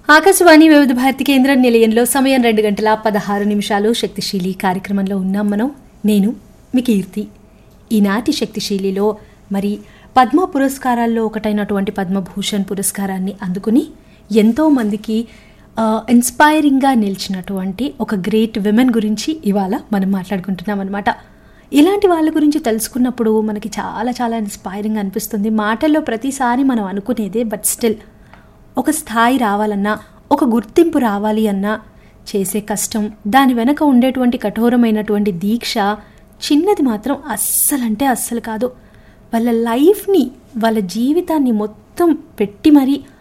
ఆకాశవాణి వివిధ భారతి కేంద్ర నిలయంలో సమయం రెండు గంటల పదహారు నిమిషాలు శక్తిశీలి కార్యక్రమంలో ఉన్నాం మనం నేను మీ కీర్తి ఈనాటి శక్తిశీలిలో మరి పద్మ పురస్కారాల్లో ఒకటైనటువంటి పద్మభూషణ్ పురస్కారాన్ని అందుకుని ఎంతో మందికి ఆ, ఇన్స్పైరింగ్గా నిలిచినటువంటి ఒక గ్రేట్ విమెన్ గురించి ఇవాళ మనం మాట్లాడుకుంటున్నాం అనమాట ఇలాంటి వాళ్ళ గురించి తెలుసుకున్నప్పుడు మనకి చాలా చాలా ఇన్స్పైరింగ్ అనిపిస్తుంది మాటల్లో ప్రతిసారి మనం అనుకునేదే బట్ స్టిల్ ఒక స్థాయి రావాలన్నా ఒక గుర్తింపు రావాలి అన్నా చేసే కష్టం దాని వెనక ఉండేటువంటి కఠోరమైనటువంటి దీక్ష చిన్నది మాత్రం అస్సలంటే అస్సలు కాదు వాళ్ళ లైఫ్ని వాళ్ళ జీవితాన్ని మొత్తం పెట్టి మరీ